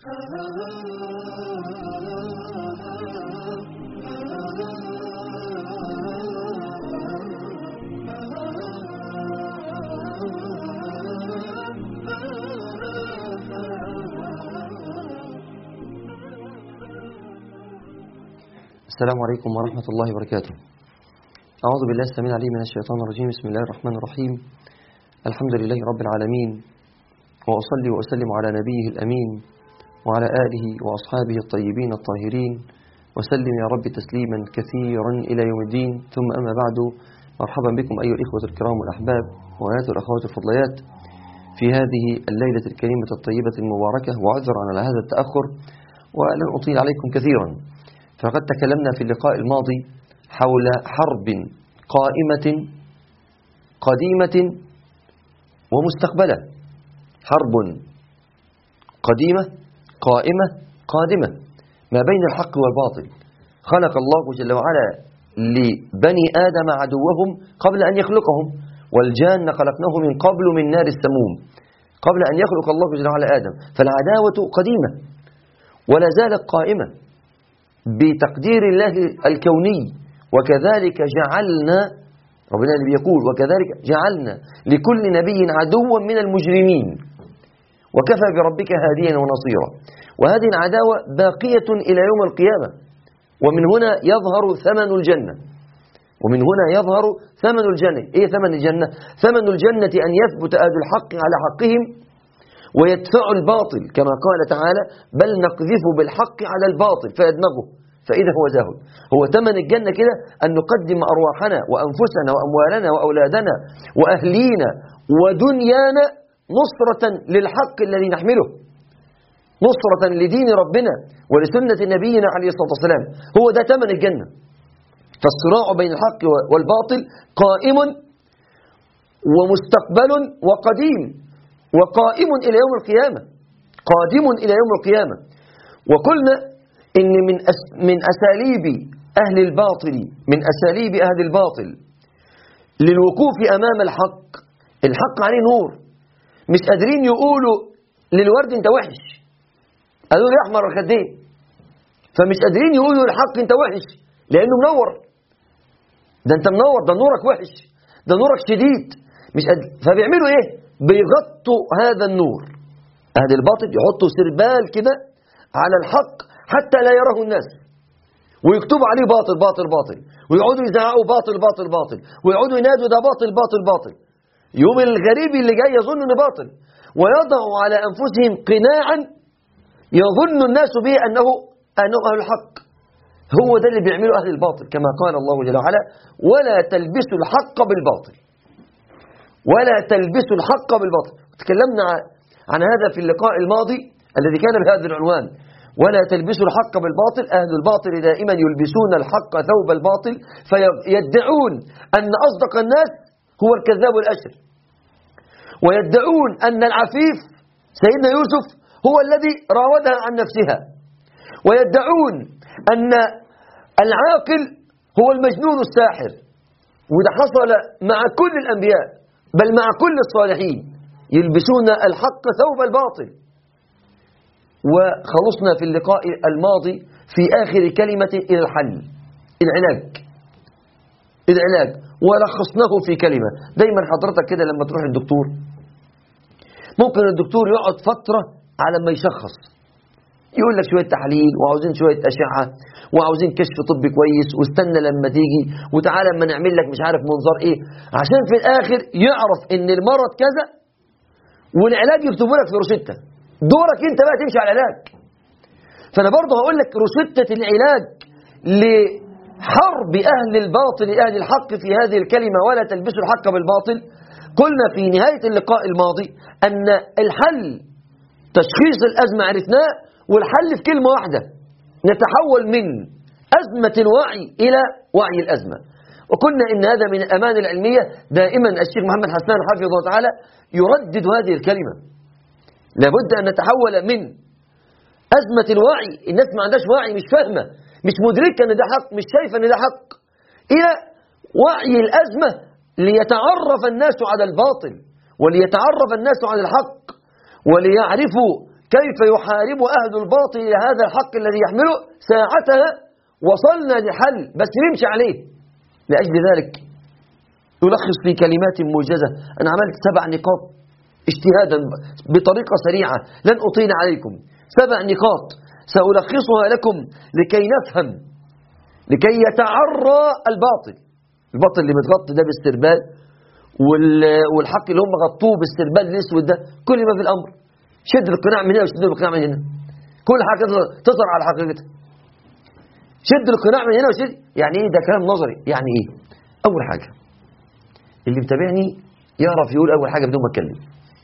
السلام عليكم ورحمة الله وبركاته أعوذ بالله السميع العليم من الشيطان الرجيم بسم الله الرحمن الرحيم الحمد لله رب العالمين وأصلي وأسلم على نبيه الأمين وعلى آله وأصحابه الطيبين الطاهرين وسلم يا رب تسليما كثيرا إلى يوم الدين ثم أما بعد مرحبا بكم أيها الإخوة الكرام والأحباب وآيات الأخوات الفضليات في هذه الليلة الكريمة الطيبة المباركة وعذرا على هذا التأخر ولن أطيل عليكم كثيرا فقد تكلمنا في اللقاء الماضي حول حرب قائمة قديمة ومستقبلة حرب قديمة قائمة قادمة ما بين الحق والباطل خلق الله جل وعلا لبني آدم عدوهم قبل أن يخلقهم والجان خلقناه من قبل من نار السموم قبل أن يخلق الله جل وعلا آدم فالعداوة قديمة ولا زالت قائمة بتقدير الله الكوني وكذلك جعلنا ربنا اللي بيقول وكذلك جعلنا لكل نبي عدوا من المجرمين وكفى بربك هاديا ونصيرا وهذه العداوة باقية إلى يوم القيامة ومن هنا يظهر ثمن الجنة ومن هنا يظهر ثمن الجنة إيه ثمن الجنة؟ ثمن الجنة أن يثبت أهل الحق على حقهم ويدفع الباطل كما قال تعالى بل نقذف بالحق على الباطل فيدمغه فإذا هو زاهد هو ثمن الجنة كده أن نقدم أرواحنا وأنفسنا وأموالنا وأولادنا وأهلينا ودنيانا نصرة للحق الذي نحمله نصرة لدين ربنا ولسنة نبينا عليه الصلاة والسلام هو ده ثمن الجنة فالصراع بين الحق والباطل قائم ومستقبل وقديم وقائم إلى يوم القيامة قادم إلى يوم القيامة وقلنا إن من أس من أساليب أهل الباطل من أساليب أهل الباطل للوقوف أمام الحق الحق عليه نور مش قادرين يقولوا للورد أنت وحش قالوا لي أحمر الخدين فمش قادرين يقولوا للحق أنت وحش لأنه منور ده أنت منور ده نورك وحش ده نورك شديد مش قادر فبيعملوا إيه؟ بيغطوا هذا النور أهل الباطل يحطوا سربال كده على الحق حتى لا يراه الناس ويكتبوا عليه باطل باطل باطل ويقعدوا يزعقوا باطل باطل باطل ويقعدوا ينادوا ده باطل باطل باطل يوم الغريب اللي جاي يظن انه باطل ويضعوا على انفسهم قناعا يظن الناس به انه انه اهل الحق هو ده اللي بيعمله اهل الباطل كما قال الله جل وعلا ولا تلبسوا الحق بالباطل ولا تلبسوا الحق بالباطل تكلمنا عن هذا في اللقاء الماضي الذي كان بهذا العنوان ولا تلبسوا الحق بالباطل أهل الباطل دائما يلبسون الحق ثوب الباطل فيدعون أن أصدق الناس هو الكذاب الأشر ويدعون أن العفيف سيدنا يوسف هو الذي راودها عن نفسها ويدعون أن العاقل هو المجنون الساحر وده حصل مع كل الأنبياء بل مع كل الصالحين يلبسون الحق ثوب الباطل وخلصنا في اللقاء الماضي في آخر كلمة إلى الحل العلاج العلاج ولخصناه في كلمة دايما حضرتك كده لما تروح الدكتور ممكن الدكتور يقعد فترة على ما يشخص يقول لك شوية تحاليل وعاوزين شوية أشعة وعاوزين كشف طبي كويس واستنى لما تيجي وتعالى لما نعمل لك مش عارف منظار ايه عشان في الآخر يعرف ان المرض كذا والعلاج يكتبه لك في روشته دورك انت بقى تمشي على العلاج فانا برضه هقول لك روشته العلاج لحرب اهل الباطل اهل الحق في هذه الكلمه ولا تلبسوا الحق بالباطل قلنا في نهايه اللقاء الماضي ان الحل تشخيص الازمه عرفناه والحل في كلمه واحده نتحول من ازمه الوعي الى وعي الازمه وقلنا ان هذا من الامانه العلميه دائما الشيخ محمد حسان حفظه الله تعالى يردد هذه الكلمه لابد أن نتحول من أزمة الوعي الناس ما عندهاش وعي مش فاهمة مش مدركة أن ده حق مش شايفة أن ده حق إلى وعي الأزمة ليتعرف الناس على الباطل وليتعرف الناس على الحق وليعرفوا كيف يحارب أهل الباطل هذا الحق الذي يحمله ساعتها وصلنا لحل بس نمشي عليه لأجل ذلك ألخص في كلمات موجزة أنا عملت سبع نقاط اجتهادا بطريقة سريعة لن أطيل عليكم سبع نقاط سألخصها لكم لكي نفهم لكي يتعرى الباطل الباطل اللي متغطي ده باستربال والحق اللي هم غطوه باستربال الاسود ده كل ما في الامر شد القناع من هنا وشد القناع من هنا كل حاجه تظهر على حقيقتها شد القناع من هنا وشد يعني ايه ده كلام نظري يعني ايه اول حاجه اللي متابعني يعرف يقول اول حاجه بدون ما اتكلم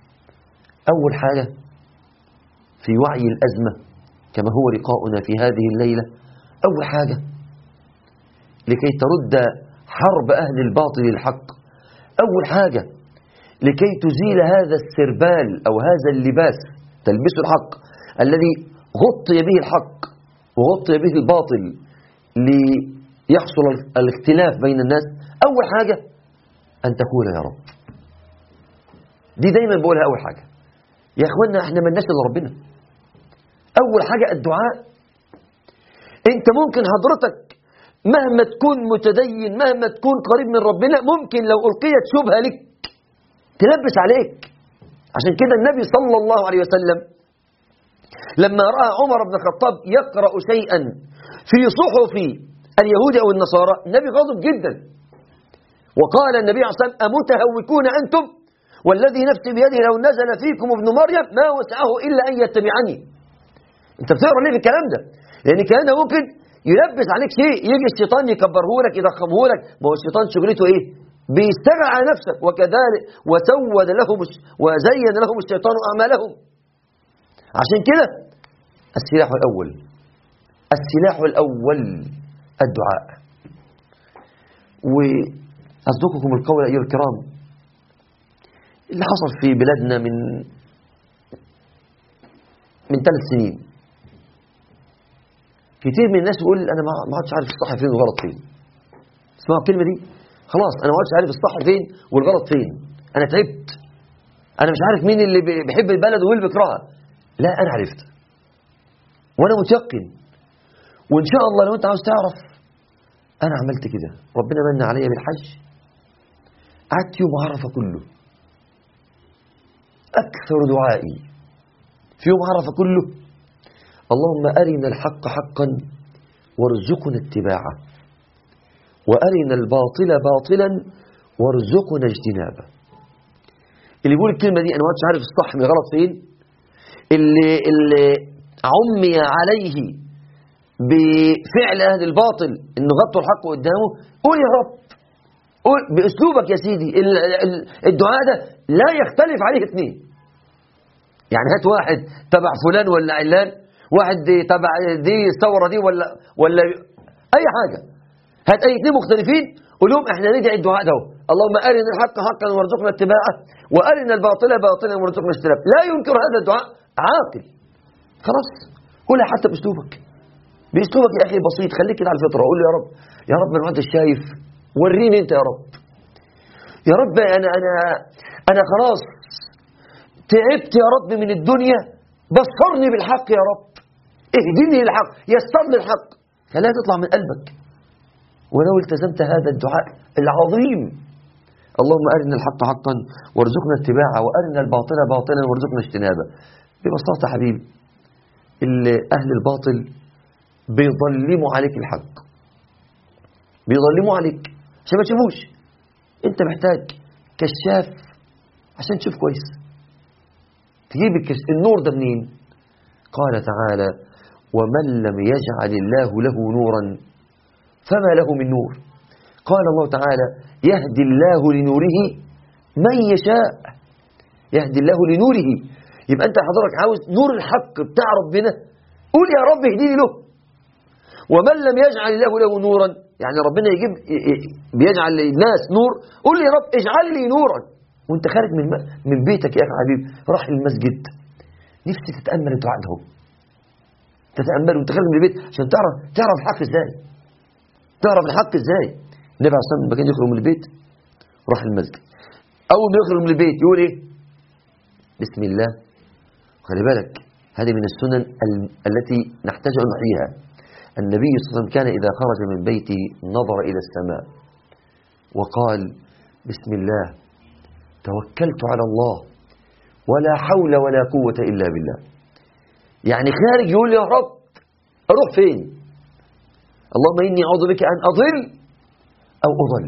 اول حاجه في وعي الازمه كما هو لقاؤنا في هذه الليله اول حاجه لكي ترد حرب اهل الباطل الحق اول حاجه لكي تزيل هذا السربال او هذا اللباس تلبسه الحق الذي غطي به الحق وغطي به الباطل ليحصل الاختلاف بين الناس اول حاجه ان تقول يا رب دي دايما بقولها اول حاجه يا اخوانا احنا مالناش الا ربنا اول حاجه الدعاء انت ممكن حضرتك مهما تكون متدين مهما تكون قريب من ربنا ممكن لو القيت شبهه لك تلبس عليك عشان كده النبي صلى الله عليه وسلم لما راى عمر بن الخطاب يقرا شيئا في صحف اليهود او النصارى النبي غضب جدا وقال النبي عليه الصلاه والسلام امتهوكون انتم والذي نفسي بيده لو نزل فيكم ابن مريم ما وسعه الا ان يتبعني انت بتقرا ليه في الكلام ده لان الكلام ده ممكن يلبس عليك شيء يجي الشيطان يكبره لك يضخمه لك ما هو الشيطان شغلته ايه بيشتغل على نفسك وكذلك وسود لهم وزين لهم الشيطان اعمالهم عشان كده السلاح الاول السلاح الاول الدعاء واصدقكم القول ايها الكرام اللي حصل في بلادنا من من ثلاث سنين كتير من الناس يقول انا ما عادش عارف الصح فين والغلط فين اسمعوا الكلمه دي خلاص انا ما عادش عارف الصح فين والغلط فين انا تعبت انا مش عارف مين اللي بيحب البلد واللي بيكرهها لا انا عرفت وانا متيقن وان شاء الله لو انت عاوز تعرف انا عملت كده ربنا من عليا بالحج قعدت يوم عرفه كله اكثر دعائي في يوم عرفه كله اللهم أرنا الحق حقا وارزقنا اتباعه وأرنا الباطل باطلا وارزقنا اجتنابه اللي يقول الكلمة دي أنا ما عارف الصح من غلط فين اللي, اللي عمي عليه بفعل أهل الباطل إنه غطوا الحق قدامه قول يا رب قول بأسلوبك يا سيدي الدعاء ده لا يختلف عليه اثنين يعني هات واحد تبع فلان ولا علان واحد تبع دي الثوره دي ولا ولا اي حاجه هات اي اثنين مختلفين قول لهم احنا ندعي الدعاء ده اللهم ارنا الحق حقا وارزقنا اتباعه وارنا الباطل باطلا وارزقنا اجتنابه لا ينكر هذا الدعاء عاقل خلاص قولها حتى باسلوبك باسلوبك يا اخي بسيط خليك كده على الفطره قول يا رب يا رب انا ما انتش شايف وريني انت يا رب يا رب انا انا انا خلاص تعبت يا رب من الدنيا بصرني بالحق يا رب اهدني للحق يسر لي الحق خليها تطلع من قلبك ولو التزمت هذا الدعاء العظيم اللهم أرنا الحق حقا وارزقنا اتباعه وأرنا الباطل باطلا وارزقنا اجتنابه ببساطة حبيبي أهل الباطل بيظلموا عليك الحق بيظلموا عليك عشان ما تشوفوش انت محتاج كشاف عشان تشوف كويس تجيب النور ده منين قال تعالى ومن لم يجعل الله له نورا فما له من نور قال الله تعالى يهدي الله لنوره من يشاء يهدي الله لنوره يبقى انت حضرتك عاوز نور الحق بتاع ربنا قول يا رب اهديني له ومن لم يجعل الله له نورا يعني ربنا يجيب بيجعل للناس نور قول لي يا رب اجعل لي نورا وانت خارج من من بيتك يا اخي حبيبي راح المسجد نفسي تتامل الدعاء ده تتامل وانت خارج من البيت عشان تعرف تعرف الحق ازاي تعرف الحق ازاي النبي عليه الصلاه والسلام لما كان يخرج من البيت راح المسجد اول ما يخرج من البيت يقول ايه بسم الله خلي بالك هذه من السنن ال- التي نحتاج أن نحييها النبي صلى الله عليه وسلم كان إذا خرج من بيته نظر إلى السماء وقال بسم الله توكلت على الله ولا حول ولا قوة إلا بالله يعني خارج يقول يا رب أروح فين اللهم إني أعوذ بك أن أضل أو أضل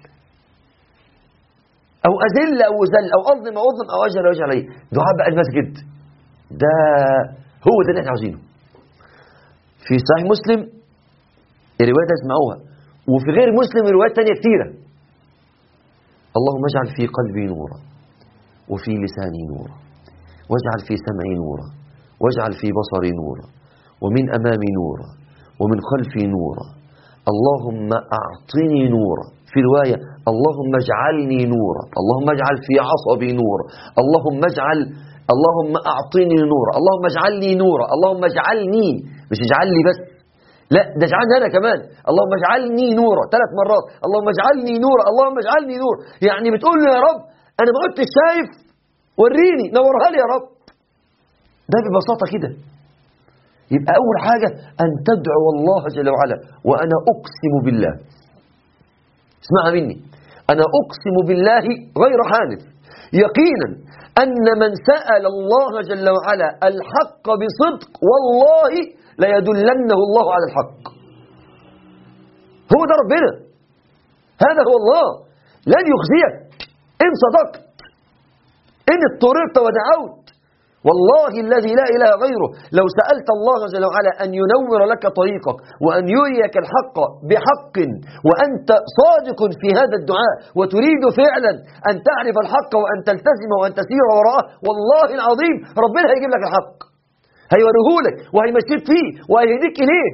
أو أذل أو أذل أو أظلم أو أظلم أو أجهل أو أجهل عليه دعاء بقى المسجد ده هو ده اللي احنا عاوزينه في صحيح مسلم الرواية تسمعوها وفي غير مسلم روايات تانية كتيرة اللهم اجعل في قلبي نورا وفي لساني نورا واجعل في سمعي نورا واجعل في بصري نورا ومن أمامي نورا ومن خلفي نورا اللهم أعطني نورا في رواية اللهم اجعلني نورا اللهم اجعل في عصبي نورا اللهم اجعل اللهم أعطني نورا اللهم اجعلني نورا اللهم اجعلني مش اجعلني بس لا ده اجعلني أنا كمان اللهم اجعلني نورا ثلاث مرات اللهم اجعلني نورا اللهم اجعلني نور يعني بتقول له يا رب أنا ما كنتش شايف وريني نورها لي يا رب ده ببساطة كده يبقى أول حاجة أن تدعو الله جل وعلا وأنا أقسم بالله اسمعها مني أنا أقسم بالله غير حانث يقينا أن من سأل الله جل وعلا الحق بصدق والله ليدلنه الله على الحق هو ده ربنا هذا هو الله لن يخزيك إن صدقت إن اضطررت ودعوت والله الذي لا إله غيره لو سألت الله جل وعلا أن ينور لك طريقك وأن يريك الحق بحق وأنت صادق في هذا الدعاء وتريد فعلا أن تعرف الحق وأن تلتزم وأن تسير وراءه والله العظيم ربنا هيجيب لك الحق هيوريه لك وهيمشيك فيه وهيهديك إليه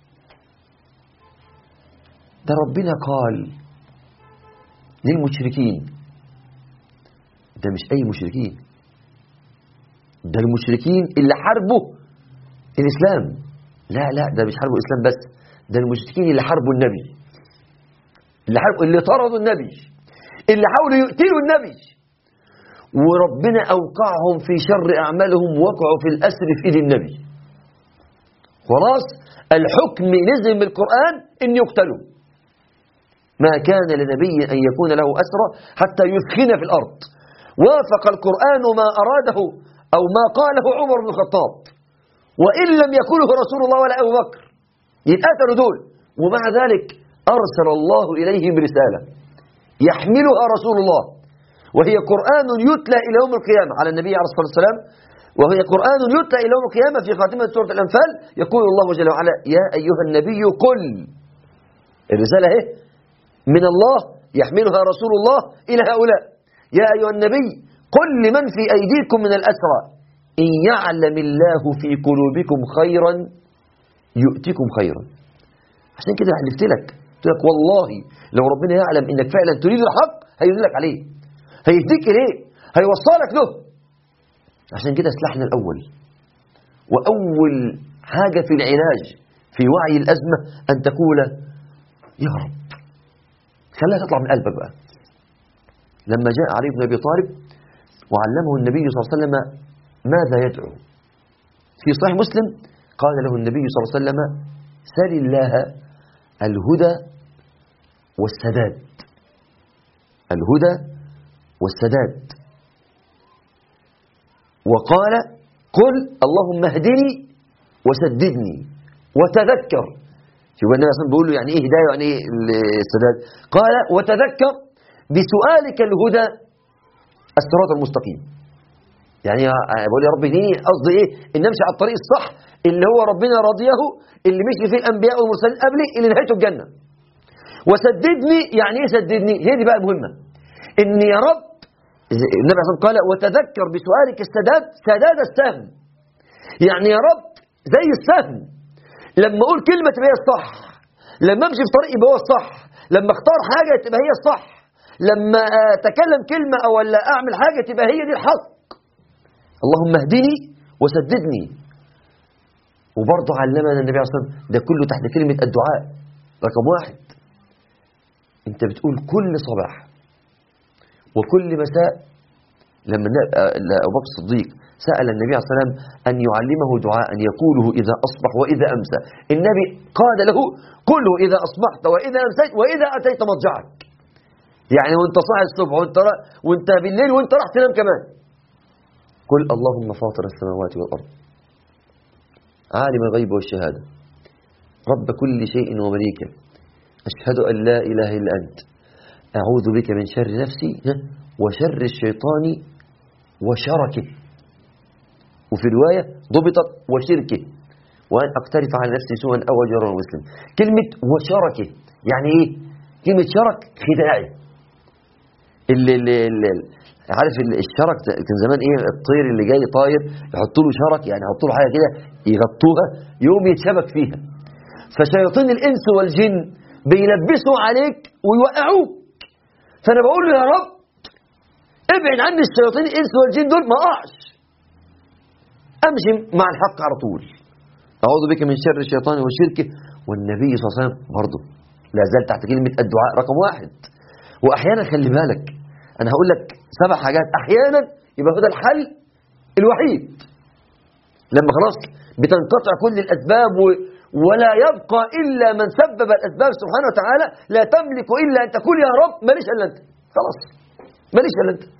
ده ربنا قال للمشركين ده مش أي مشركين ده المشركين اللي حاربوا الإسلام لا لا ده مش حاربوا الإسلام بس ده المشركين اللي حاربوا النبي اللي حاربوا اللي طردوا النبي اللي حاولوا يقتلوا النبي وربنا أوقعهم في شر أعمالهم وقعوا في الأسر في إيد النبي خلاص الحكم نزل من القرآن إن يقتلوا ما كان لنبي أن يكون له أسرى حتى يثخن في الأرض وافق القرآن ما أراده أو ما قاله عمر بن الخطاب وإن لم يكله رسول الله ولا أبو بكر يتقتلوا دول ومع ذلك أرسل الله إليهم رسالة يحملها رسول الله وهي قرآن يتلى إلى يوم القيامة على النبي عليه الصلاة والسلام وهي قرآن يتلى إلى يوم القيامة في خاتمة سورة الأنفال يقول الله جل وعلا يا أيها النبي قل الرسالة اهي من الله يحملها رسول الله إلى هؤلاء يا أيها النبي قل لمن في أيديكم من الأسرى إن يعلم الله في قلوبكم خيرا يؤتكم خيرا عشان كده حلفت لك قلت لك والله لو ربنا يعلم انك فعلا تريد الحق هيدلك عليه هيهديك اليه هيوصلك له عشان كده سلاحنا الاول واول حاجه في العلاج في وعي الازمه ان تقول يا رب خليها تطلع من قلبك بقى لما جاء علي بن ابي طالب وعلمه النبي صلى الله عليه وسلم ماذا يدعو في صحيح مسلم قال له النبي صلى الله عليه وسلم سل الله الهدى والسداد الهدى والسداد وقال قل اللهم اهدني وسددني وتذكر شوف النبي صلى بيقول له يعني ايه هدايه يعني ايه السداد قال وتذكر بسؤالك الهدى الصراط المستقيم يعني بقول يا رب اهديني قصدي ايه ان امشي على الطريق الصح اللي هو ربنا رضيه اللي مشي فيه الانبياء والمرسلين قبلي اللي نهايته الجنه وسددني يعني ايه سددني هي دي بقى المهمه ان يا رب النبي صلى الله عليه وسلم قال وتذكر بسؤالك السداد سداد السهم يعني يا رب زي السهم لما اقول كلمه تبقى هي الصح لما امشي في طريق يبقى هو الصح لما اختار حاجه تبقى هي الصح لما اتكلم كلمه او ولا اعمل حاجه تبقى هي دي الحق اللهم اهدني وسددني وبرضه علمنا النبي عليه الصلاه والسلام ده كله تحت كلمه الدعاء رقم واحد انت بتقول كل صباح وكل مساء لما ابو بكر الصديق سأل النبي عليه الصلاة والسلام أن يعلمه دعاء يقوله إذا أصبح وإذا أمسى النبي قال له قله إذا أصبحت وإذا أمسيت وإذا أتيت مضجعك يعني وانت صاحي الصبح وانت, وانت بالليل وانت راح تنام كمان قل اللهم فاطر السماوات والأرض عالم الغيب والشهادة رب كل شيء ومليكه أشهد أن لا إله إلا أنت أعوذ بك من شر نفسي وشر الشيطان وشركه وفي رواية ضبطت وشركه وأن أقترف على نفسي سوءا أو أجر المسلم كلمة وشركه يعني إيه كلمة شرك خداعي اللي اللي اللي عارف الشرك كان زمان ايه الطير اللي جاي طاير يحطوا له شرك يعني يحطوا له حاجه كده يغطوها يقوم يتشبك فيها فشياطين الانس والجن بيلبسوا عليك ويوقعوك فانا بقول له يا رب ابعد عني الشياطين الانس والجن دول ما اقعش امشي مع الحق على طول اعوذ بك من شر الشيطان وشركه والنبي صلى الله عليه وسلم برضه لا زال تحت كلمه الدعاء رقم واحد واحيانا خلي بالك انا هقول لك سبع حاجات احيانا يبقى هو ده الحل الوحيد لما خلاص بتنقطع كل الاسباب و... ولا يبقى الا من سبب الاسباب سبحانه وتعالى لا تملك الا ان تقول يا رب ماليش الا انت خلاص ماليش الا انت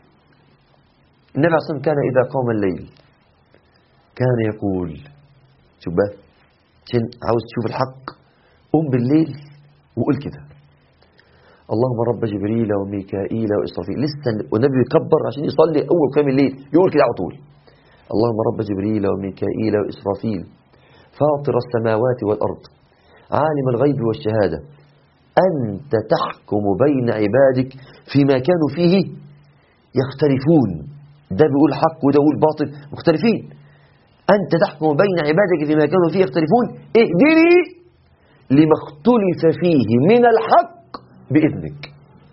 النبي عليه الصلاه والسلام كان اذا قام الليل كان يقول شوف بقى عشان عاوز تشوف الحق قوم بالليل وقول كده اللهم رب جبريل وميكائيل وإسرافيل لسه والنبي يكبر عشان يصلي أول قيام الليل يقول كده على طول اللهم رب جبريل وميكائيل وإسرافيل فاطر السماوات والأرض عالم الغيب والشهادة أنت تحكم بين عبادك فيما كانوا فيه يختلفون ده بيقول حق وده بيقول باطل مختلفين أنت تحكم بين عبادك فيما كانوا فيه يختلفون اهدني لما اختلف فيه من الحق بإذنك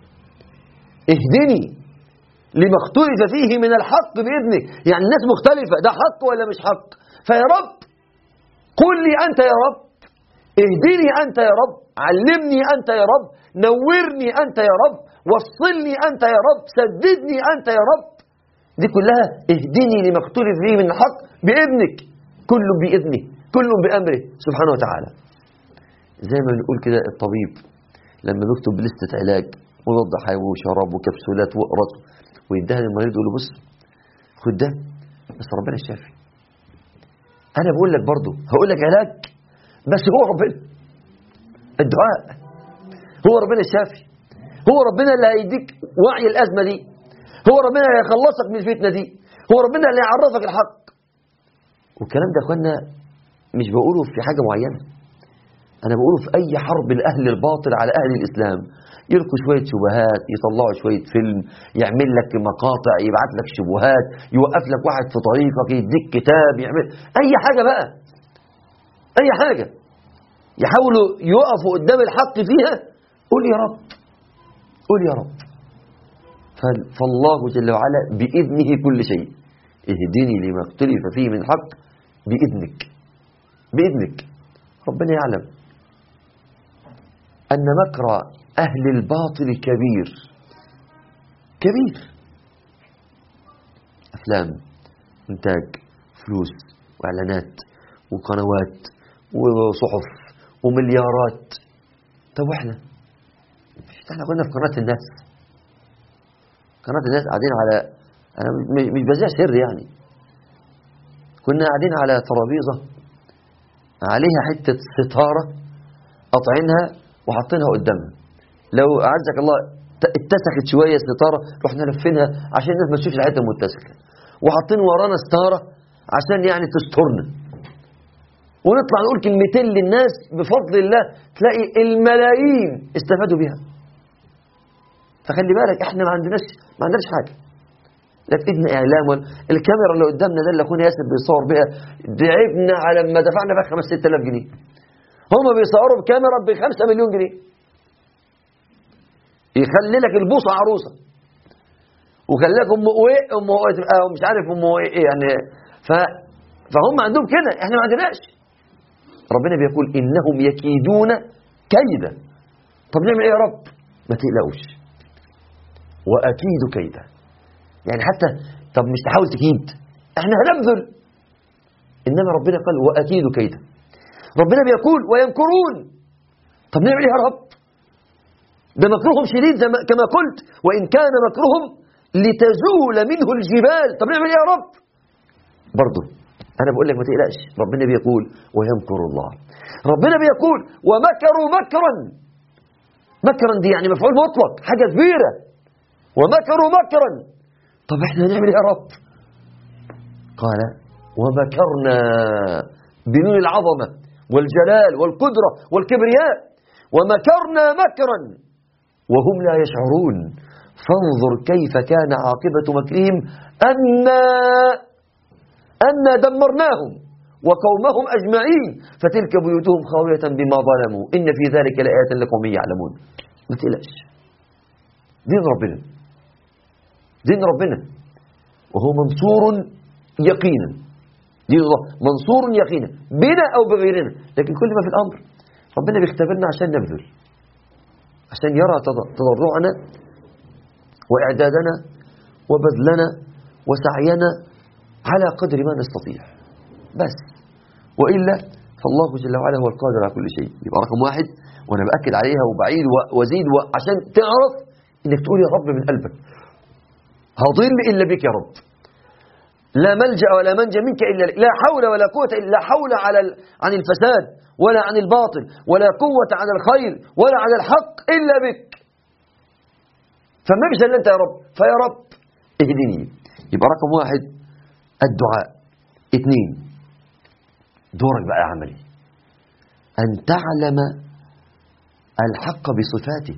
اهدني لما اختلف فيه من الحق بإذنك يعني الناس مختلفة ده حق ولا مش حق فيا رب قل لي أنت يا رب اهدني أنت يا رب علمني أنت يا رب نورني أنت يا رب وصلني أنت يا رب سددني أنت يا رب دي كلها اهدني لما اختلف فيه من الحق بإذنك كل بإذنه كل بأمره سبحانه وتعالى زي ما بنقول كده الطبيب لما بيكتب لستة علاج مضاد حيوي وشراب وكبسولات وقرص ويديها للمريض يقول له بص خد ده بس ربنا الشافي انا بقول لك برضه هقول لك علاج بس هو ربنا الدعاء هو ربنا الشافي هو ربنا اللي هيديك وعي الازمه دي هو ربنا اللي هيخلصك من الفتنه دي هو ربنا اللي هيعرفك الحق والكلام ده يا اخوانا مش بقوله في حاجه معينه أنا بقوله في أي حرب لأهل الباطل على أهل الإسلام يلقوا شوية شبهات يطلعوا شوية فيلم يعمل لك مقاطع يبعت لك شبهات يوقف لك واحد في طريقك يديك كتاب يعمل أي حاجة بقى أي حاجة يحاولوا يقفوا قدام الحق فيها قول يا رب قول يا رب فالله جل وعلا بإذنه كل شيء اهدني لما اختلف فيه من الحق بإذنك بإذنك ربنا يعلم أن مكر أهل الباطل كبير كبير أفلام إنتاج فلوس وإعلانات وقنوات وصحف ومليارات طب وإحنا إحنا كنا في قناة الناس قناة الناس قاعدين على أنا مش بذيع سر يعني كنا قاعدين على ترابيزة عليها حتة ستارة قاطعينها وحاطينها قدامها لو أعزك الله اتسخت شوية الستارة رحنا لفينها عشان الناس ما تشوفش الحتة المتسخة وحاطين ورانا ستارة عشان يعني تسترنا ونطلع نقول كلمتين للناس بفضل الله تلاقي الملايين استفادوا بها فخلي بالك احنا ما عندناش ما عندناش حاجه لا في ايدنا اعلام ولا الكاميرا اللي قدامنا ده اللي اخونا ياسر بيصور بيها تعبنا على ما دفعنا بقى 5 6000 جنيه هم بيصوروا بكاميرا ب 5 مليون جنيه يخلي لك البوصه عروسه وخلي لك ام ايه ام أو مش عارف ام ايه يعني ف فهم عندهم كده احنا ما عندناش ربنا بيقول انهم يكيدون كيدا طب نعمل ايه يا رب ما تقلقوش واكيد كيدا يعني حتى طب مش تحاول تكيد احنا هنبذل إنما ربنا قال وأكيد كيدا ربنا بيقول ويمكرون طب نعمل ايه يا رب ده مكرهم شديد زي ما- كما قلت وإن كان مكرهم لتزول منه الجبال طب نعمل ايه يا رب برضه أنا بقول لك ما تقلقش ربنا بيقول ويمكر الله ربنا بيقول ومكروا مكرا مكرا دي يعني مفعول مطلق حاجة كبيرة ومكروا مكرا طب احنا هنعمل ايه يا رب قال ومكرنا بنون العظمة والجلال والقدرة والكبرياء ومكرنا مكرا وهم لا يشعرون فانظر كيف كان عاقبة مكرهم أنا أنا دمرناهم وقومهم أجمعين فتلك بيوتهم خاوية بما ظلموا إن في ذلك لآيات لقوم يعلمون ما تقلقش دين ربنا دين ربنا وهو منصور يقينا دين الله منصور يقينا بنا أو بغيرنا لكن كل ما في الأمر ربنا بيختبرنا عشان نبذل عشان يرى تض- تضرعنا وإعدادنا وبذلنا وسعينا على قدر ما نستطيع بس وإلا فالله جل وعلا هو القادر على كل شيء يبقى رقم واحد وأنا بأكد عليها وبعيد و- وزيد و- عشان تعرف إنك تقول يا رب من قلبك هضل إلا بك يا رب لا ملجأ ولا منجا منك إلا لك لا حول ولا قوة إلا لا حول على ال- عن الفساد ولا عن الباطل ولا قوة على الخير ولا على الحق إلا بك فما فيش إلا أنت يا رب فيا رب اهدني يبقى رقم واحد الدعاء اثنين دورك بقى عملي أن تعلم الحق بصفاته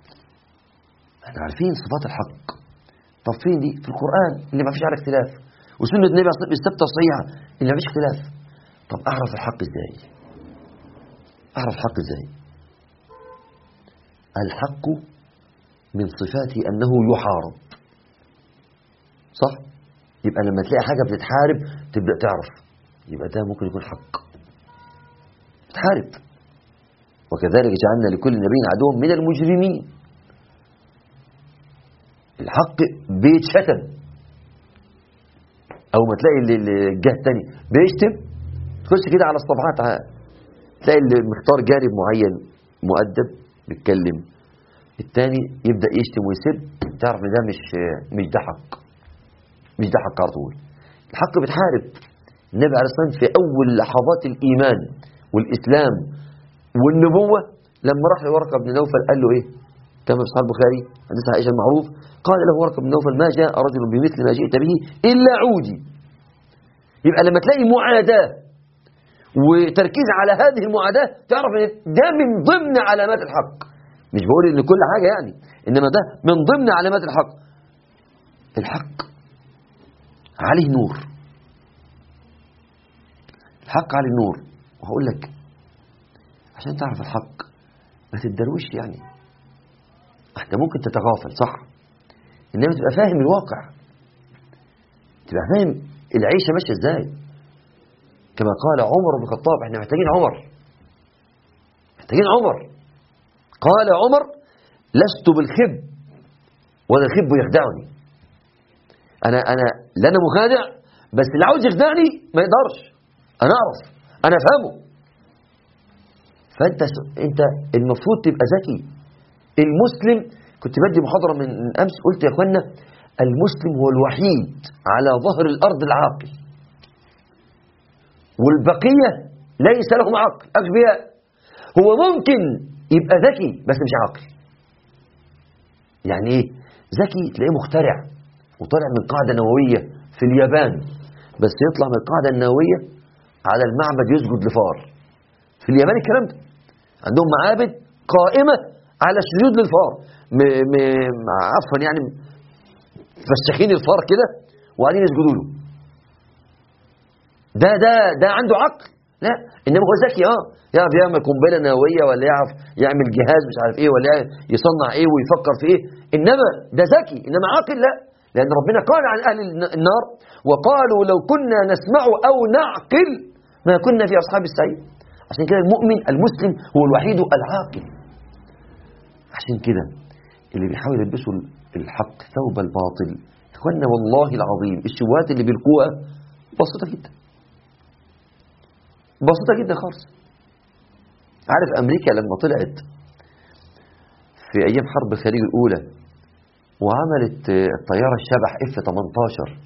احنا عارفين صفات الحق طب فين دي في القرآن اللي ما فيش على اختلاف وسنة النبي عليه الصلاة والسلام الثابتة الصحيحة اللي ما فيش اختلاف طب أعرف الحق إزاي أعرف الحق إزاي الحق من صفاته أنه يحارب صح يبقى لما تلاقي حاجة بتتحارب تبدأ تعرف يبقى ده ممكن يكون حق بتحارب وكذلك جعلنا لكل نبي عدوا من المجرمين الحق بيتشتم او ما تلاقي اللي- اللي الجهه الثانيه بيشتم تخش كده على الصفحات ع- تلاقي اللي مختار جانب معين مؤدب بيتكلم الثاني يبدا يشتم ويسب تعرف ان ده مش مش ده حق مش ده حق على طول الحق بتحارب النبي عليه الصلاه والسلام في اول لحظات الايمان والاسلام والنبوه لما راح لورقه بن نوفل قال له ايه كما في صحيح البخاري حديث عائشه المعروف قال له ورقه بن نوفل ما جاء رجل بمثل ما جئت به الا عودي يبقى لما تلاقي معاداه وتركيز على هذه المعاداه تعرف ان ده من ضمن علامات الحق مش بقول ان كل حاجه يعني انما ده من ضمن علامات الحق الحق عليه نور الحق عليه نور وهقول لك عشان تعرف الحق ما تتدروش يعني انت ممكن تتغافل صح انما تبقى فاهم الواقع تبقى فاهم العيشه ماشيه ازاي كما قال عمر بن الخطاب احنا محتاجين عمر محتاجين عمر قال عمر لست بالخب ولا الخب يخدعني انا انا لا انا مخادع بس اللي عاوز يخدعني ما يقدرش انا اعرف انا افهمه فانت انت المفروض تبقى ذكي المسلم كنت بدي محاضره من من امس قلت يا اخوانا المسلم هو الوحيد على ظهر الارض العاقل والبقيه ليس لهم عقل اغبياء هو ممكن يبقى ذكي بس مش عاقل يعني ايه ذكي تلاقيه مخترع وطلع من قاعده نوويه في اليابان بس يطلع من القاعده النوويه على المعبد يسجد لفار في اليابان الكلام ده عندهم معابد قائمه على السجود للفار م... م... عفوا يعني فسخين الفار كده وقاعدين يسجدوا له ده ده ده عنده عقل لا انما هو ذكي اه يعرف يعمل قنبله نوويه ولا يعرف يعمل جهاز مش عارف ايه ولا يصنع ايه ويفكر في ايه انما ده ذكي انما عاقل لا لان ربنا قال عن اهل الن- النار وقالوا لو كنا نسمع او نعقل ما كنا في اصحاب السعير عشان كده المؤمن المسلم هو الوحيد العاقل عشان كده اللي بيحاول يلبسوا الحق ثوب الباطل اخوانا والله العظيم الشبهات اللي بيلقوها بسيطة جدا بسيطة جدا خالص عارف أمريكا لما طلعت في أيام حرب الخليج الأولى وعملت الطيارة الشبح اف 18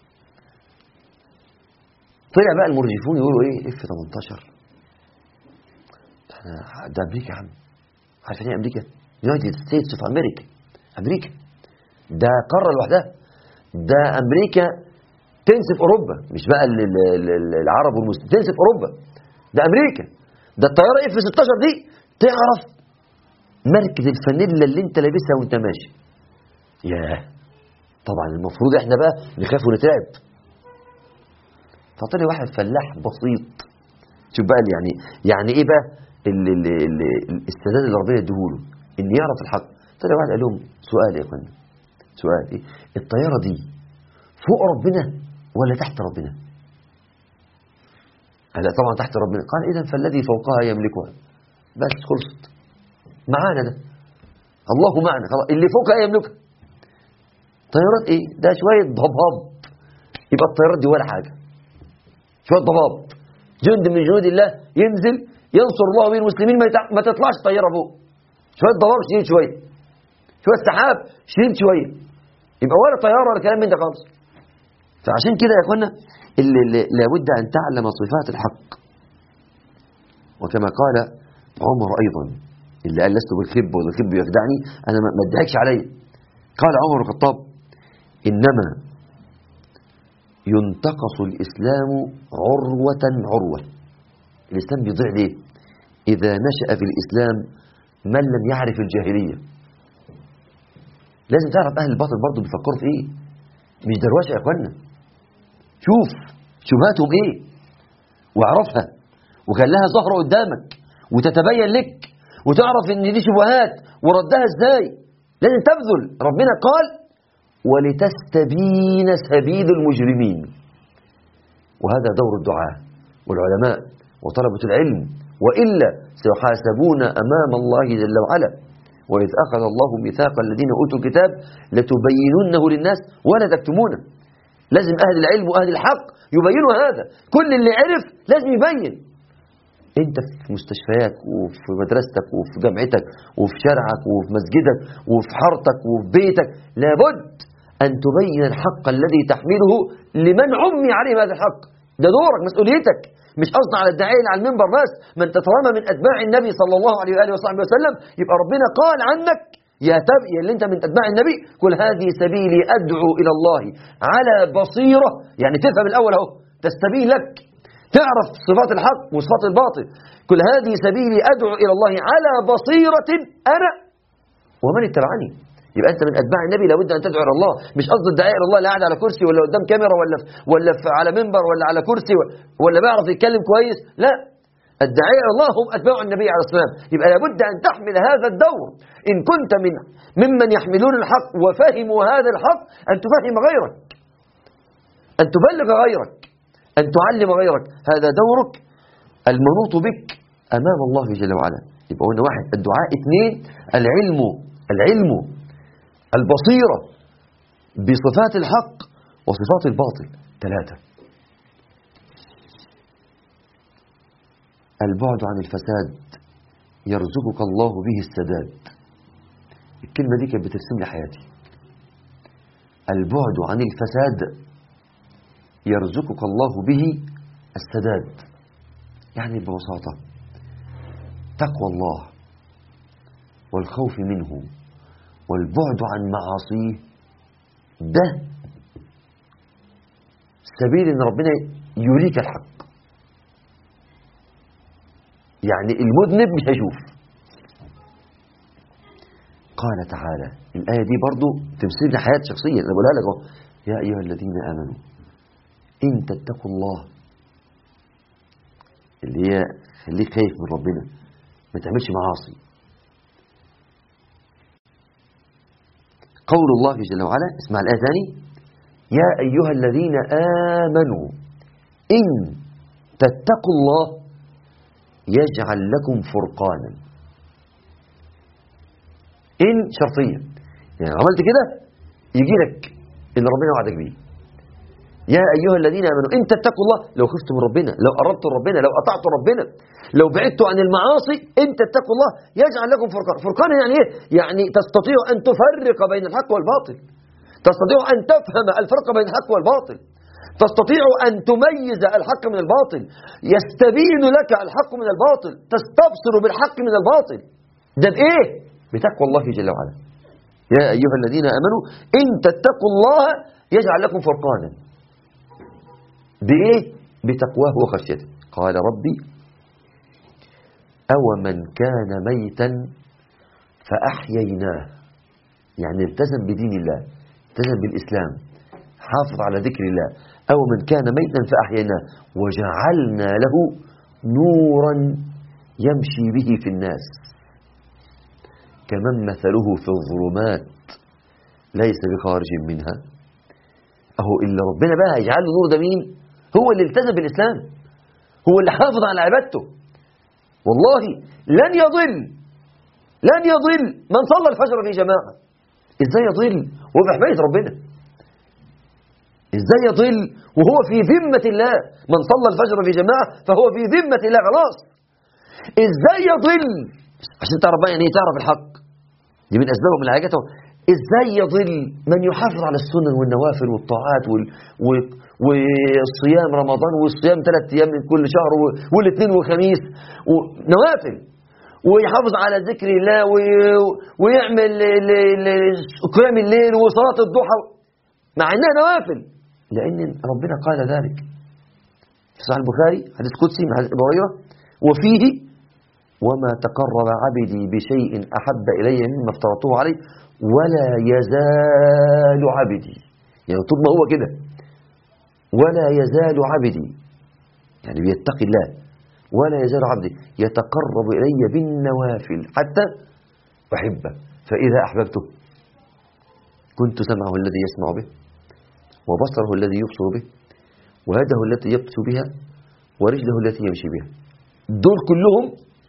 طلع بقى المرجفون يقولوا ايه اف 18 احنا ده امريكا يا عم عارفين ايه امريكا يونايتد ستيتس اوف امريكا امريكا ده قاره لوحدها ده امريكا تنسف اوروبا مش بقى ال- ال- ال- العرب والمسلمين تنسف اوروبا ده امريكا ده الطياره اف 16 دي تعرف ماركه الفانيلا اللي انت لابسها وانت ماشي ياه طبعا المفروض احنا بقى نخاف ونترعب فطلع واحد فلاح بسيط شوف بقى يعني يعني ايه بقى ال- ال- ال- السداد اللي ربنا يديهوله ان يعرف الحق طلع واحد قال لهم سؤال يا اخوانا سؤال ايه الطياره دي فوق ربنا ولا تحت ربنا قال لا طبعا تحت ربنا قال اذا فالذي فوقها يملكها بس خلصت معانا ده الله معنا خلاص اللي فوقها يملكها طيارات ايه ده شويه ضباب يبقى الطيارات دي ولا حاجه شويه ضباب جند من جنود الله ينزل ينصر الله به المسلمين ما يتع- ما تطلعش طياره فوق شويه ضباب شديد شويه شويه سحاب شديد شويه يبقى ولا طياره ولا كلام من ده خالص فعشان كده يا اخوانا اللي اللي لابد ان تعلم صفات الحق وكما قال عمر ايضا اللي قال لست بالخب والخب يخدعني انا ما ما ادعكش عليا قال عمر الخطاب انما ينتقص الاسلام عروه عروه الاسلام بيضيع ليه اذا نشا في الاسلام من لم يعرف الجاهليه لازم تعرف اهل الباطل برضه بيفكروا في ايه مش دروشه يا اخوانا شوف شبهاتهم ايه واعرفها وخليها ظاهره قدامك وتتبين لك وتعرف ان دي شبهات وردها ازاي لازم تبذل ربنا قال ولتستبين سبيل المجرمين وهذا دور الدعاء والعلماء وطلبة العلم وإلا سيحاسبون أمام الله جل وعلا وإذ أخذ الله ميثاق الذين أوتوا الكتاب لتبيننه للناس ولا تكتمونه لازم أهل العلم وأهل الحق يبينوا هذا كل اللي عرف لازم يبين انت في مستشفيات وفي مدرستك وفي جامعتك وفي شارعك وفي مسجدك وفي حارتك وفي بيتك لابد أن تبين الحق الذي تحمله لمن عمي عليه هذا الحق ده دورك مسؤوليتك مش قصدنا على الداعية على المنبر بس من تترمى من أتباع النبي صلى الله عليه وآله وصحبه وسلم يبقى ربنا قال عنك يا تب يا اللي انت من اتباع النبي قل هذه سبيلي ادعو الى الله على بصيره يعني تفهم الاول اهو تستبين لك تعرف صفات الحق وصفات الباطل قل هذه سبيلي ادعو الى الله على بصيره انا ومن اتبعني يبقى انت من اتباع النبي لابد ان تدعو الى الله مش قصد الداعيه الى الله اللي قاعد على كرسي ولا قدام كاميرا ولا في ولا في على منبر ولا على كرسي ولا بيعرف يتكلم كويس لا الداعية إلى الله هم أتباع النبي عليه الصلاة والسلام يبقى لابد أن تحمل هذا الدور إن كنت من ممن يحملون الحق وفهموا هذا الحق أن تفهم غيرك أن تبلغ غيرك أن تعلم غيرك هذا دورك المنوط بك أمام الله جل وعلا يبقى قلنا واحد الدعاء اثنين العلم العلم البصيرة بصفات الحق وصفات الباطل ثلاثة البعد عن الفساد يرزقك الله به السداد الكلمة دي كانت بترسم لي حياتي البعد عن الفساد يرزقك الله به السداد يعني ببساطة تقوى الله والخوف منه والبعد عن معاصيه ده سبيل ان ربنا يريك الحق يعني المذنب مش هيشوف قال تعالى الآية دي برضو تمثيل لحياة شخصية أنا بقولها لك أهو يا أيها الذين آمنوا إن تتقوا الله اللي هي خليك خايف من ربنا ما تعملش معاصي قول الله جل وعلا اسمع الآية ثاني يا أيها الذين آمنوا إن تتقوا الله يجعل لكم فرقانا إن شرطية يعني عملت كده يجي لك اللي ربنا وعدك بيه يا أيها الذين آمنوا إن تتقوا الله لو خفتم ربنا لو أردتم ربنا لو أطعتم ربنا لو بعدتوا عن المعاصي إن تتقوا الله يجعل لكم فرقان فرقان يعني إيه؟ يعني تستطيع أن تفرق بين الحق والباطل تستطيع أن تفهم الفرق بين الحق والباطل تستطيع أن تميز الحق من الباطل يستبين لك الحق من الباطل تستبصر بالحق من الباطل ده بإيه؟ بتقوى الله جل وعلا يا أيها الذين آمنوا إن تتقوا الله يجعل لكم فرقانا بإيه؟ بتقواه وخشيته قال ربي أو من كان ميتا فأحييناه يعني التزم بدين الله التزم بالإسلام حافظ على ذكر الله أو من كان ميتا فأحييناه وجعلنا له نورا يمشي به في الناس كمن مثله في الظلمات ليس بخارج منها أهو إلا ربنا بقى يجعل له نور ده مين هو اللي التزم بالإسلام هو اللي حافظ على عبادته والله لن يضل لن يضل من صلى الفجر في جماعة ازاي يضل وهو في حماية ربنا ازاي يضل وهو في ذمة الله من صلى الفجر في جماعة فهو في ذمة الله خلاص ازاي يضل عشان تعرف بقى يعني ايه تعرف الحق دي من اسباب من حاجاته ازاي يضل من يحافظ على السنن والنوافل والطاعات وال... و... وصيام رمضان والصيام ثلاث ايام من كل شهر و... والاثنين والخميس ونوافل ويحافظ على ذكر الله و... ويعمل ل... ل... قيام الليل وصلاة الضحى مع انها نوافل لان ربنا قال ذلك في صحيح البخاري حديث قدسي من حديث ابو هريره وفيه وما تقرب عبدي بشيء احب الي مما افترضته عليه ولا يزال عبدي يعني طول ما هو كده ولا يزال عبدي يعني بيتقي الله ولا يزال عبدي يتقرب إلي بالنوافل حتى أحبه فإذا أحببته كنت سمعه الذي يسمع به وبصره الذي يبصر به ويده التي يبطش بها ورجله التي يمشي بها دول كلهم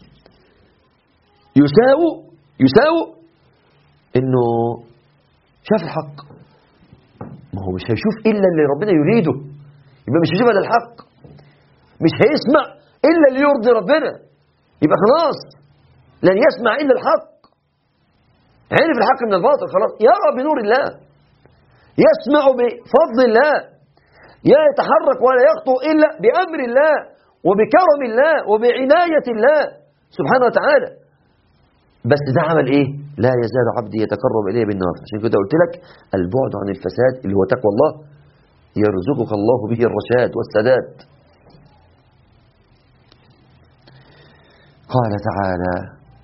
يساووا يساووا انه شاف الحق ما هو مش هيشوف الا اللي ربنا يريده يبقى مش هيشوف الا الحق مش هيسمع الا اللي يرضي ربنا يبقى خلاص لن يسمع الا الحق عرف الحق من الباطل خلاص يرى بنور الله يسمع بفضل الله يتحرك ولا يخطو الا بامر الله وبكرم الله وبعنايه الله سبحانه وتعالى بس ده عمل ايه لا يزال عبدي يتقرب الي بالنوافل عشان كده قلت لك البعد عن الفساد اللي هو تقوى الله يرزقك الله به الرشاد والسداد قال تعالى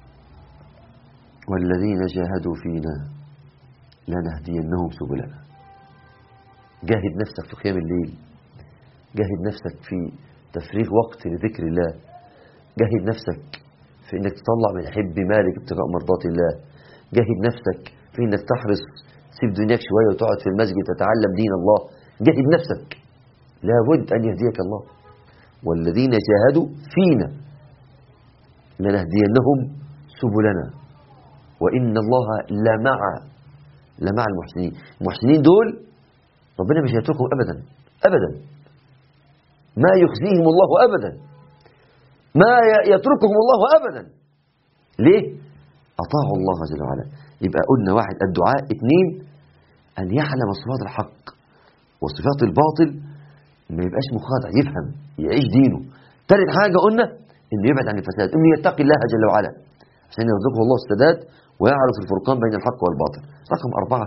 والذين جاهدوا فينا لنهدينهم سبلنا جاهد نفسك في قيام الليل جاهد نفسك في تفريغ وقت لذكر الله جاهد نفسك في انك تطلع من حب مالك ابتغاء مرضات الله جاهد نفسك في انك تحرص تسيب دنياك شويه وتقعد في المسجد تتعلم دين الله جاهد نفسك لابد ان يهديك الله والذين جاهدوا فينا لنهدينهم سبلنا وان الله لمع لمع المحسنين المحسنين دول ربنا مش هيتركهم ابدا ابدا ما يخزيهم الله ابدا ما يتركهم الله ابدا ليه اطاعوا الله جل وعلا يبقى قلنا واحد الدعاء اثنين ان يعلم صفات الحق وصفات الباطل ما يبقاش مخادع يفهم يعيش دينه ثالث حاجه قلنا انه يبعد عن الفساد انه يتقي الله جل وعلا عشان يرزقه الله السداد ويعرف الفرقان بين الحق والباطل رقم أربعة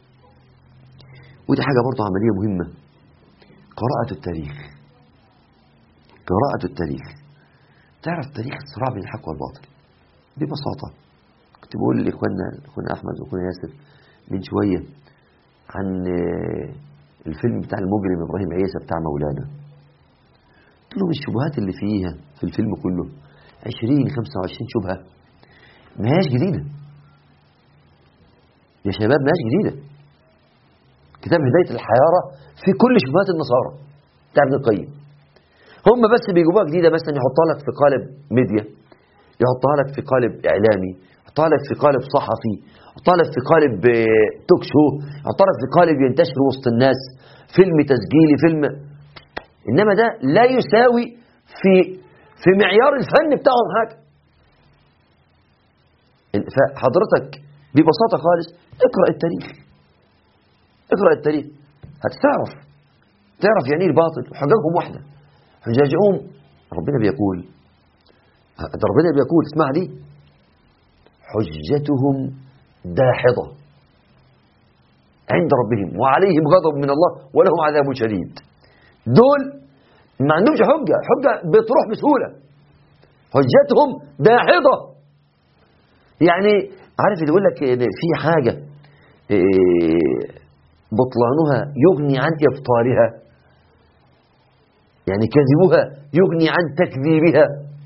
ودي حاجة برضه عملية مهمة قراءة التاريخ قراءة التاريخ تعرف تاريخ الصراع بين الحق والباطل ببساطة كنت بقول لإخواننا أخونا أحمد وأخونا ياسر من شوية عن الفيلم بتاع المجرم إبراهيم عيسى بتاع مولانا قلت لهم الشبهات اللي فيها في الفيلم كله 20 25 شبهة ما هياش جديدة يا شباب ما هياش جديدة كتاب هداية الحيارة في كل شبهات النصارى بتاع ابن القيم هم بس بيجيبوها جديدة مثلا يحطها لك في قالب ميديا يحطها لك في قالب إعلامي يحطها لك في قالب صحفي يحطها لك في قالب توك شو يحطها لك في قالب ينتشر وسط الناس فيلم تسجيلي فيلم إنما ده لا يساوي في في معيار الفن بتاعهم حاجة فحضرتك ببساطة خالص اقرأ التاريخ اقرأ التاريخ هتعرف تعرف يعني ايه الباطل حجاجهم واحدة حجاجهم ربنا بيقول ده ربنا بيقول اسمع لي حجتهم داحضة عند ربهم وعليهم غضب من الله ولهم عذاب شديد دول ما عندهمش حجة حجة بتروح بسهولة حجتهم داحضة يعني عارف اللي يقول لك إن في حاجة إيه، بطلانها يغني عن إبطالها يعني كذبها يغني عن تكذيبها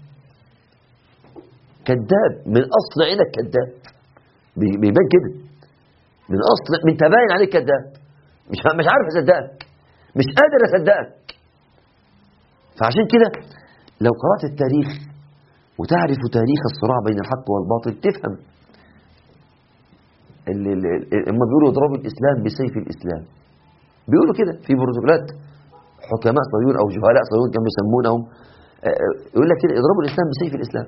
كذاب من أصل عينك كذاب بي- بيبان كده من أصل من تباين عليك كذاب مش مش عارف أصدقك مش قادر أصدقك فعشان كده لو قرأت التاريخ وتعرف تاريخ الصراع بين الحق والباطل تفهم اللي اللي- هم بيقولوا اضربوا الإسلام بسيف الإسلام بيقولوا كده في بروتوكولات حكماء صهيون أو جهلاء صهيون كانوا يسمونهم آه، آه، يقول لك كده اضربوا الإسلام بسيف الإسلام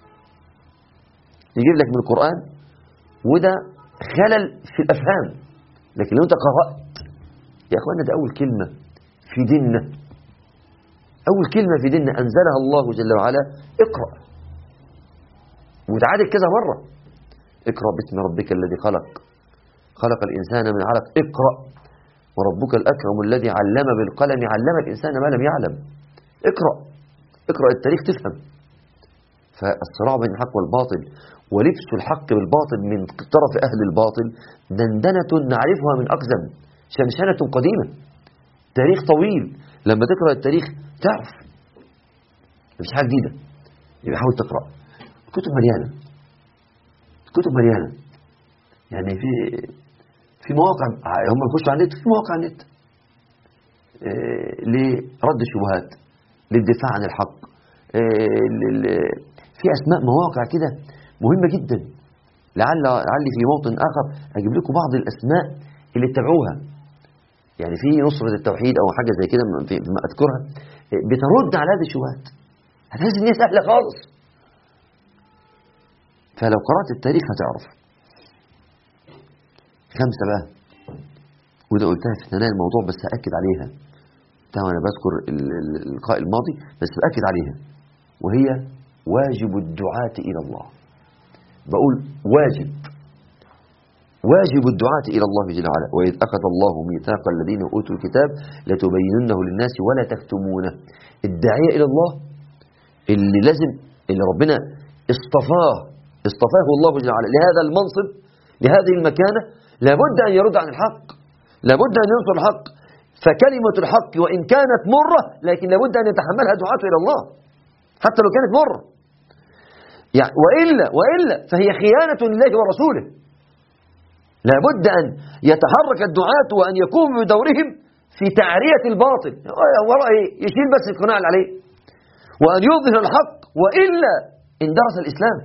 يجيب لك من القرآن وده خلل في الأفهام لكن لو أنت قرأت يا أخوانا ده أول كلمة في ديننا أول كلمة في ديننا أنزلها الله جل وعلا اقرأ وتعادل كذا مرة اقرأ باسم ربك الذي خلق خلق الإنسان من علق اقرأ وربك الأكرم الذي علم بالقلم علم الإنسان ما لم يعلم اقرأ اقرأ التاريخ تفهم فالصراع بين الحق والباطل ولبس الحق بالباطل من طرف أهل الباطل دندنة نعرفها من أقزم شنشنة قديمة تاريخ طويل لما تقرأ التاريخ تعرف مفيش حاجة جديدة يبقى حاول تقرأ كتب مليانة كتب مليانة يعني في في مواقع هم يخشوا على النت في مواقع على النت آه، لرد الشبهات للدفاع عن الحق آه، لل- في أسماء مواقع كده مهمة جدا لعل لعلي في موطن آخر أجيب لكم بعض الأسماء اللي اتبعوها يعني في نصرة التوحيد أو حاجة زي كده ما- في- ما أذكرها آه، بترد على هذه الشبهات هتحس إن هي سهلة خالص فلو قرأت التاريخ هتعرف خمسة بقى وده قلتها في ثنايا الموضوع بس هأكد عليها طبعا أنا بذكر ال- ال- اللقاء الماضي بس بأكد عليها وهي واجب الدعاة إلى الله بقول واجب واجب الدعاة إلى الله جل وعلا وإذ أخذ الله ميثاق الذين أوتوا الكتاب لتبيننه للناس ولا تكتمونه الداعية إلى الله اللي لازم اللي ربنا اصطفاه اصطفاه الله جل وعلا لهذا المنصب لهذه المكانة لابد أن يرد عن الحق لابد أن ينصر الحق فكلمة الحق وإن كانت مرة لكن لابد أن يتحملها دعاة إلى الله حتى لو كانت مرة يعني وإلا وإلا فهي خيانة لله ورسوله لابد أن يتحرك الدعاة وأن يقوموا بدورهم في تعرية الباطل وراء إيه؟ يشيل بس القناع اللي عليه وأن يظهر الحق وإلا اندرس الإسلام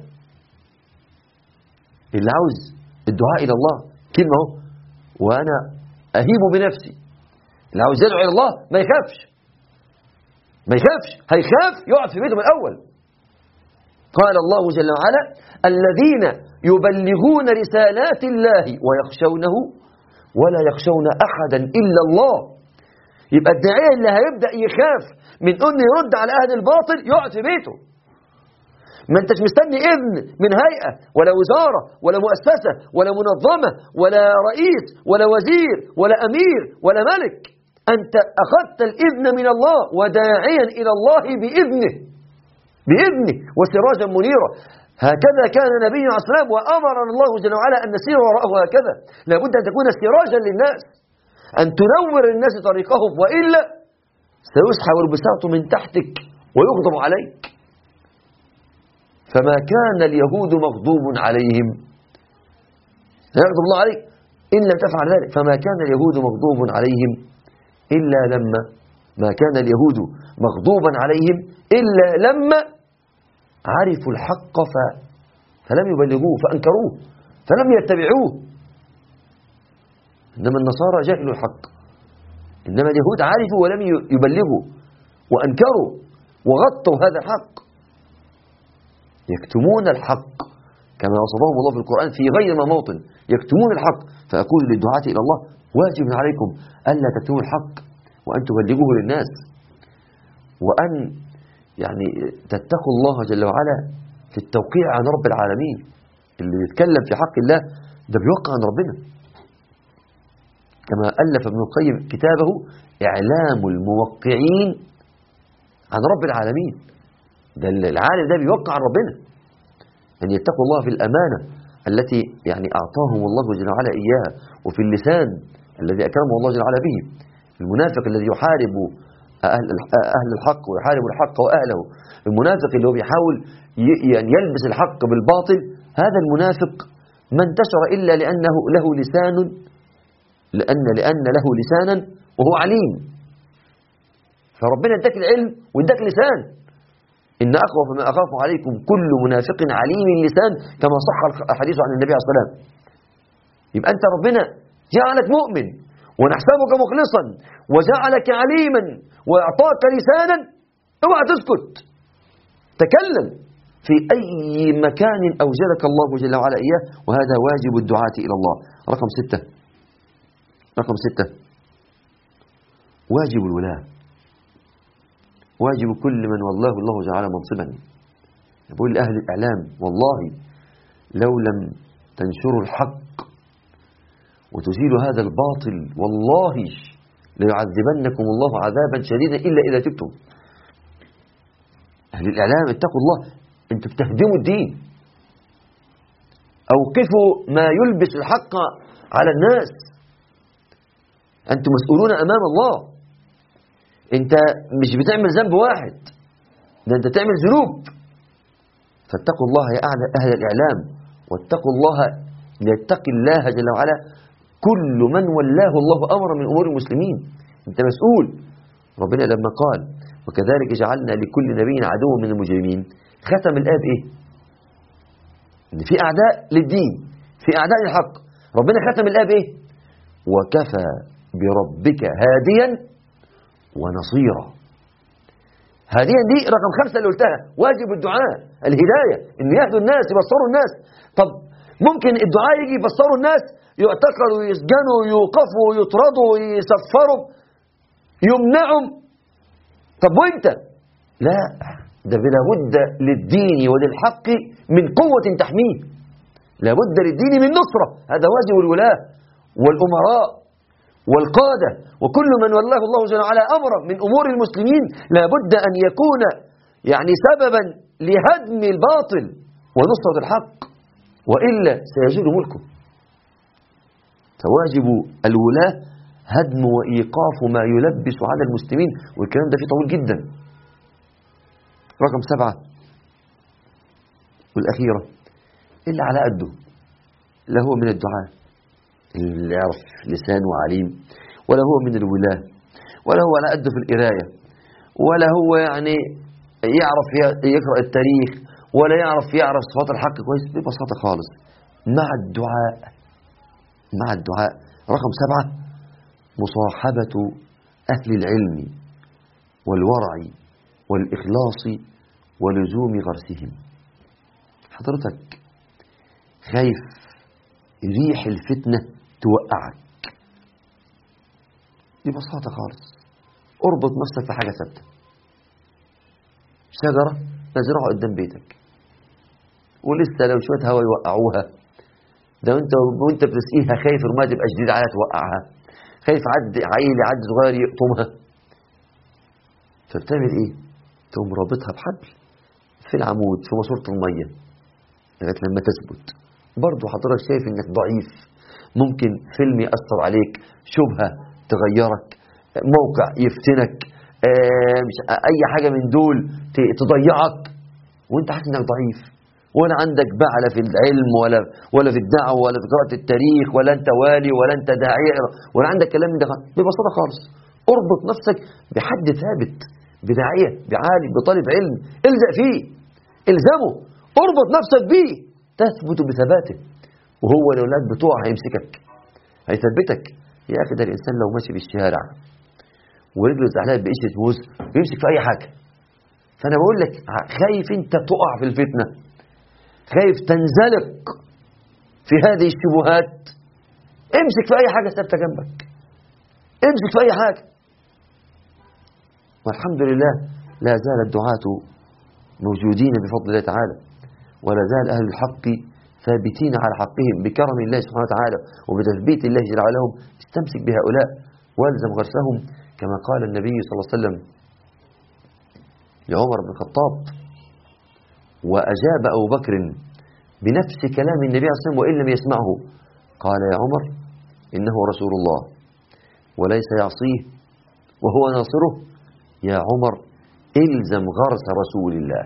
اللي عاوز الدعاء إلى الله كلمة اهو وأنا أهيب بنفسي اللي عاوز يدعو إلى الله ما يخافش ما يخافش هيخاف يقعد في بيته من الأول قال الله جل وعلا الذين يبلغون رسالات الله ويخشونه ولا يخشون أحدا إلا الله يبقى الداعية اللي هيبدأ يخاف من أنه يرد على أهل الباطل يقعد في بيته ما انتش مستني إذن من هيئة ولا وزارة ولا مؤسسة ولا منظمة ولا رئيس ولا وزير ولا أمير ولا ملك أنت أخذت الإذن من الله وداعيا إلى الله بإذنه بإذنه وسراجا منيرا هكذا كان نبي عليه السلام وأمرنا الله جل وعلا أن نسير وراءه هكذا لابد أن تكون سراجا للناس أن تنور الناس طريقهم وإلا سيسحب البساط من تحتك ويغضب عليك فما كان اليهود مغضوب عليهم يغضب الله عليك إن لم تفعل ذلك فما كان اليهود مغضوب عليهم إلا لما ما كان اليهود مغضوبا عليهم إلا لما عرفوا الحق ف... فلم يبلغوه فأنكروه فلم يتبعوه إنما النصارى جهلوا الحق إنما اليهود عرفوا ولم ي- يبلغوا وأنكروا وغطوا هذا الحق يكتمون الحق كما وصفهم الله في القرآن في غير ما موطن يكتمون الحق فأقول للدعاة إلى الله واجب عليكم ألا تكتموا الحق وأن تبلغوه للناس وأن يعني تتقوا الله جل وعلا في التوقيع عن رب العالمين اللي بيتكلم في حق الله ده بيوقع عن ربنا كما ألف ابن القيم كتابه إعلام الموقعين عن رب العالمين ده العالم ده بيوقع عن ربنا أن يتقوا الله في الأمانة التي يعني أعطاهم الله جل وعلا إياها وفي اللسان الذي أكرمه الله جل وعلا به المنافق الذي يحارب أهل أهل الحق ويحارب الحق وأهله المنافق اللي هو بيحاول ي- يعني يلبس الحق بالباطل هذا المنافق ما انتشر إلا لأنه له لسان لأن لأن له لسانا وهو عليم فربنا اداك العلم واداك لسان إن أخوف ما أخاف عليكم كل منافق عليم اللسان كما صح الحديث عن النبي عليه الصلاة والسلام يبقى أنت ربنا جعلك مؤمن ونحسبك مخلصا وجعلك عليما وأعطاك لسانا اوعى تسكت تكلم في أي مكان أوجدك الله جل وعلا إياه وهذا واجب الدعاة إلى الله رقم ستة رقم ستة واجب الولاة واجب كل من والله الله جعل منصبا يقول لأهل الإعلام والله لو لم تنشروا الحق وتزيلوا هذا الباطل والله ليعذبنكم الله عذابا شديدا إلا إذا تبتم أهل الإعلام اتقوا الله أنتم بتهدموا الدين أوقفوا ما يلبس الحق على الناس أنتم مسؤولون أمام الله أنت مش بتعمل ذنب واحد ده أنت تعمل ذنوب فاتقوا الله يا أهل أهل الإعلام واتقوا الله ليتقي الله جل وعلا كل من ولاه الله أمر من أمور المسلمين أنت مسؤول ربنا لما قال وكذلك جعلنا لكل نبي عدو من المجرمين ختم الآب إيه إن في أعداء للدين في أعداء الحق ربنا ختم الآب إيه وكفى بربك هاديا ونصيرا هاديا دي رقم خمسة اللي قلتها واجب الدعاء الهداية إن يهدوا الناس يبصروا الناس طب ممكن الدعاء يجي يبصروا الناس يعتقلوا يسجنوا يوقفوا يطردوا يسفروا يمنعوا طب وانت لا ده لابد للدين وللحق من قوة تحميه لابد للدين من نصرة هذا واجب الولاة والأمراء والقادة وكل من والله الله جل وعلا أمره من أمور المسلمين لابد أن يكون يعني سببا لهدم الباطل ونصرة الحق وإلا سيزول ملكه فواجب الولاة هدم وإيقاف ما يلبس على المسلمين والكلام ده فيه طويل جدا رقم سبعة والأخيرة اللي على قده لا هو من الدعاء اللي يعرف لسان وعليم ولا هو من الولاة ولا هو على قده في القراية ولا هو يعني يعرف يقرأ التاريخ ولا يعرف يعرف صفات الحق كويس ببساطة خالص مع الدعاء مع الدعاء رقم سبعة مصاحبة أهل العلم والورع والإخلاص ولزوم غرسهم حضرتك خايف ريح الفتنة توقعك ببساطة خالص اربط نفسك في حاجة ثابتة شجرة نزرعها قدام بيتك ولسه لو شوية هوا يوقعوها ده انت وانت بتسقيها خايف الميه تبقى شديده عليها توقعها خايف عد عيل عد صغير يقطمها فبتعمل ايه تقوم رابطها بحبل في العمود في ماسوره الميه لغايه لما تثبت برضه حضرتك شايف انك ضعيف ممكن فيلم ياثر عليك شبهه تغيرك موقع يفتنك آه مش اي حاجه من دول تضيعك وانت حاسس انك ضعيف ولا عندك بقى لا في العلم ولا ولا في الدعوه ولا في قراءه التاريخ ولا انت والي ولا انت داعيه ولا عندك كلام من ده ببساطه خالص اربط نفسك بحد ثابت بداعيه بعالم بطالب علم الزق فيه الزمه اربط نفسك بيه تثبت بثباته وهو لو لك بتوع هيمسكك هيثبتك يا اخي ده الانسان لو ماشي في الشارع ورجله اتزحلقت بقشره موز ويمسك في اي حاجه فانا بقول لك خايف انت تقع في الفتنه خايف تنزلق في هذه الشبهات امسك في اي حاجه ثابته جنبك امسك في اي حاجه والحمد لله لا زال الدعاة موجودين بفضل الله تعالى ولا زال أهل الحق ثابتين على حقهم بكرم الله سبحانه وتعالى وبتثبيت الله جل وعلا لهم استمسك بهؤلاء والزم غرسهم كما قال النبي صلى الله عليه وسلم لعمر بن الخطاب وأجاب أبو بكر بنفس كلام النبي عليه الصلاة والسلام وإن لم يسمعه قال يا عمر إنه رسول الله وليس يعصيه وهو ناصره يا عمر الزم غرس رسول الله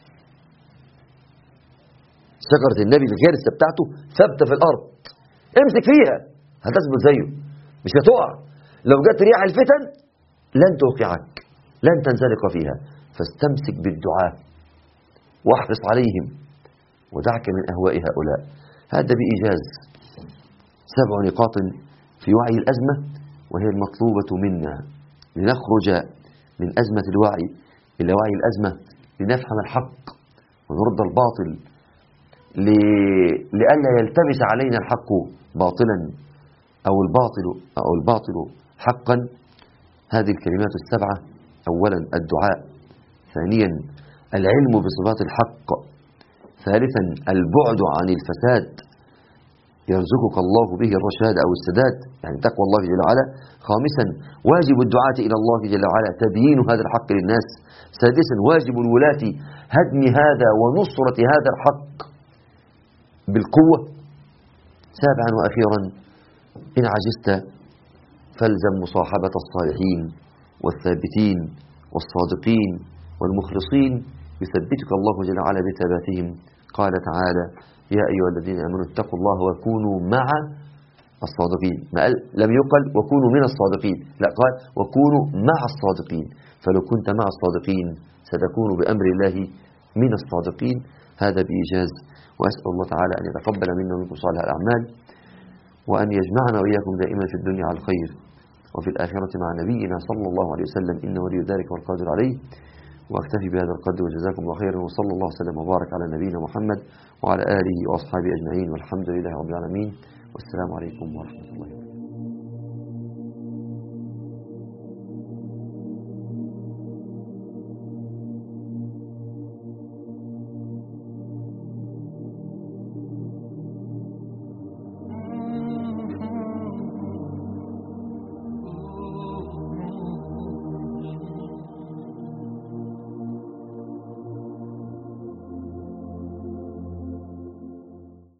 شجرة النبي الغرسة بتاعته ثابتة في الأرض امسك فيها هتثبت زيه مش هتقع لو جت ريح الفتن لن توقعك لن تنزلق فيها فاستمسك بالدعاء واحرص عليهم ودعك من أهواء هؤلاء هذا بإيجاز سبع نقاط في وعي الأزمة وهي المطلوبة منا لنخرج من أزمة الوعي إلى وعي الأزمة لنفهم الحق ونرد الباطل ل- لئلا يلتبس علينا الحق باطلا أو الباطل أو الباطل حقا هذه الكلمات السبعة أولا الدعاء ثانيا العلم بصفات الحق ثالثا البعد عن الفساد يرزقك الله به الرشاد أو السداد يعني تقوى الله جل وعلا خامسا واجب الدعاة إلى الله جل وعلا تبيين هذا الحق للناس سادسا واجب الولاة هدم هذا ونصرة هذا الحق بالقوة سابعا وأخيرا إن عجزت فالزم مصاحبة الصالحين والثابتين والصادقين والمخلصين يثبتك الله جل وعلا بثباتهم قال تعالى يا أيها الذين آمنوا اتقوا الله وكونوا مع الصادقين ما قال لم يقل وكونوا من الصادقين لا قال وكونوا مع الصادقين فلو كنت مع الصادقين ستكون بأمر الله من الصادقين هذا بإيجاز وأسأل الله تعالى أن يتقبل منا ومنكم صالح الأعمال وأن يجمعنا وإياكم دائما في الدنيا على الخير وفي الآخرة مع نبينا صلى الله عليه وسلم إنه ولي ذلك والقادر عليه وأكتفي بهذا القدر وجزاكم الله خيرا وصلى الله وسلم وبارك على نبينا محمد وعلى آله وأصحابه أجمعين والحمد لله رب العالمين والسلام عليكم ورحمة الله وبركاته